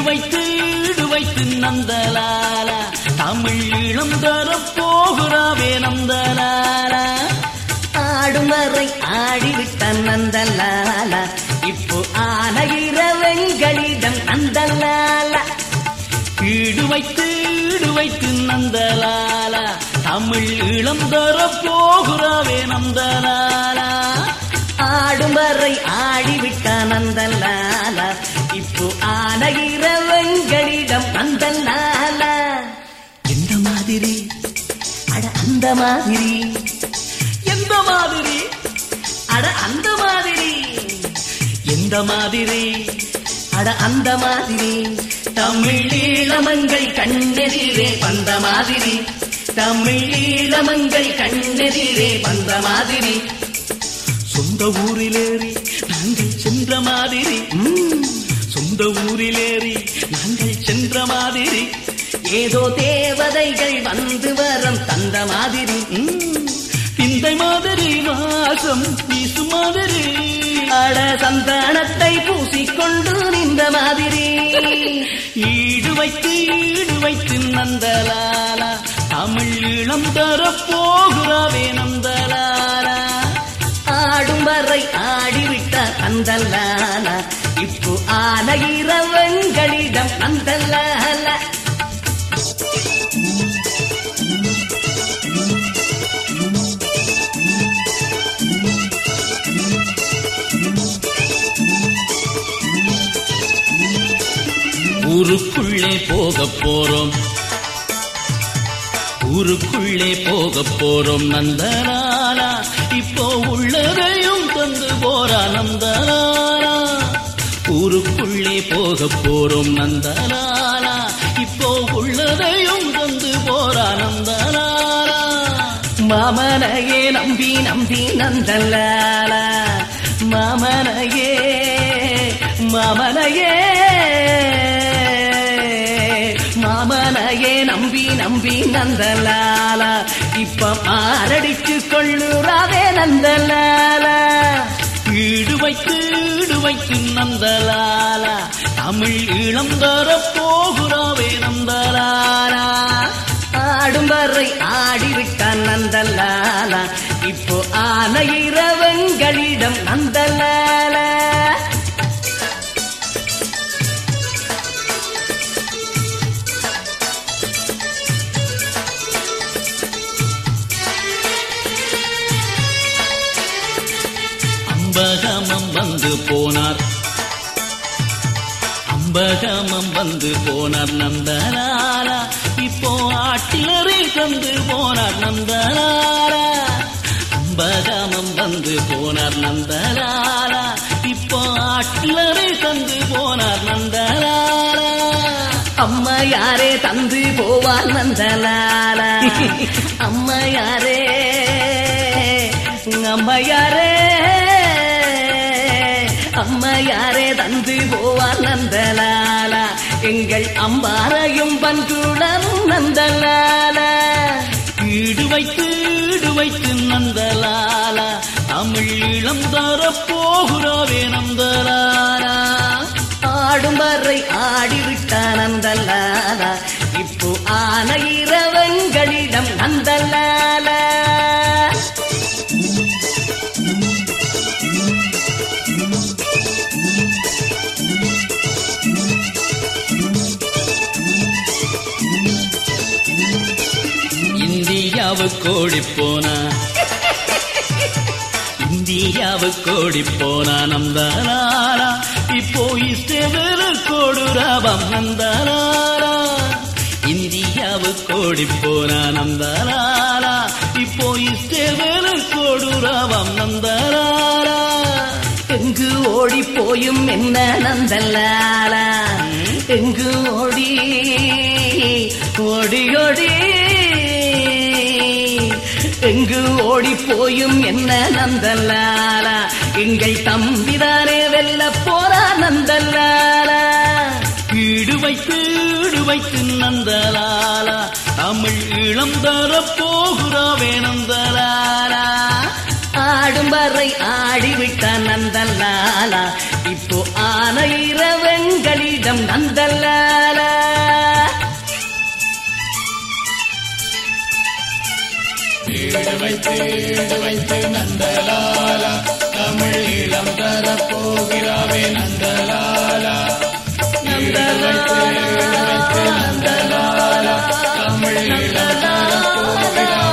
வைத்து ஈடு வைத்து நந்தலாலா தமிழ் இளம் தரப் போகிறாவே நந்தலாலா ஆடும் வரை ஆடிவிட்டான் நந்தலாலா இப்போ ஆனகிற வெங்களிடம் நந்தலாலா ஈடு வைத்து ஈடு வைத்து நந்தலாலா தமிழ் இளம் தரப் போகிறாவே நந்தலாலா ஆடும் வரை ஆடிவிட்டான் நந்தலாலா இப்போ ஆனகிற வெங்களிடம் நந்தலாலா எந்த மாதிரி அட அந்த மாதிரி எந்த மாதிரி அட அந்த மாதிரி எந்த மாதிரி அட அந்த மாதிரி தமிழ் ஈழமங்கள் கண்ணெதிரே வந்த மாதிரி தமிழ் ஈழமங்கள் கண்ணெதிரே வந்த மாதிரி சொந்த ஊரிலேறி நாங்கள் சென்ற மாதிரி ம், சொந்த ஊரிலேறி நாங்கள் சென்ற மாதிரி ஏதோ தேவதைகள் வந்து வரம் தந்த மாதிரி ம், பிந்தை மாதிரி வாசம் வீசு மாதிரி அட சந்தானத்தை பூசிக்கொண்டு நின்ற மாதிரி ஈடு வைத்து ஈடு வைத்து நந்தலாலா தமிழ் இளம் தரப் போகிறாவே நந்தலாலா ஆடும் வரை ஆடிவிட்டார் அந்தல்லால இப்போ ஆன இரவங்களிடம் அந்தல்லால ஊருக்குள்ளே போக போறோம் ஊருக்குள்ளே போக போறோம் நந்தலாலா இப்போ உள்ளதையும் தந்து போறா நந்தலாலா ஊருக்குள்ளே போக போறோம் நந்தலாலா இப்போ உள்ளதையும் தந்து போறா நந்தலாலா மாமனையே நம்பி நம்பி நந்தல்லால மாமனையே மாமனையே மாமனையே நம்பி நம்பி நந்தலால இப்ப மாரடிச்சு கொள்ளுறாவே நந்தலால ஈடு வைத்து ஈடு வைத்து நந்தலாலா தமிழ் இளம் தரப் போகிறாவே நந்தலாலா ஆடும் வரை ஆடிவிட்டான் நந்தலாலா இப்போ ஆன இரவங்களிடம் நந்தலாலா அம்பகமம் வந்து போனார் அம்பகமம் வந்து போனார் நந்தலாலா இப்போ ஆட்டிலரை தந்து போனார் நந்தலாலா அம்பகமம் வந்து போனார் நந்தலாலா இப்போ ஆட்டிலரை தந்து போனார் நந்தலாலா அம்மா யாரே தந்து போவார் நந்தலாலா அம்மா யாரே அம்மா யாரே அம்மா யாரே தந்து போவார் நந்தலாலா எங்கள் அம்பாரையும் பன்குடமும் நந்தலாலா ஈடு வைத்து ஈடு வைத்து நந்தலாலா தமிழ் இளம் தரப் போகிறாவே நந்தலாலா ஆடும் வரை ஆடிவிட்டான் நந்தலாலா இப்போ ஆன இரவங்களிடம் நந்தலாலா இந்தியாவுக்கு ஓடி போனா இந்தியாவுக்கு ஓடி போனா நந்தலாலா இப்போ இஷ்டவேலுக்கு ஓடுறாவாம் நந்தலாலா இந்தியாவுக்கு ஓடி போனா நந்தலாலா இப்போ இஷ்டவேலுக்கு ஓடுறாவாம் நந்தலாலா எங்கு ஓடி போயும் என்ன நந்தலாலா எங்கு ஓடி ஓடி ஓடி எங்கு ஓடி போயும் என்ன நந்தலாலா எங்கள் தம்பிதானே வெல்ல போறா நந்தலாலா ஈடு வைத்து ஈடு வைத்து நந்தலாலா தமிழ் இளம் தரப் போகிறாவே நந்தலாலா ஆடும் வரை ஆடிவிட்டான் நந்தலாலா இப்போ ஆன இரவெங்களிடம் நந்தல்லாலா ஈடு வைத்து ஈடு வைத்து நந்தலாலா தமிழ் இளம் தர போகிறாவே நந்தலாலா ஈடு வைத்து ஈடு வைத்து நந்தலாலா தமிழ் இளம் தர போகிறாவே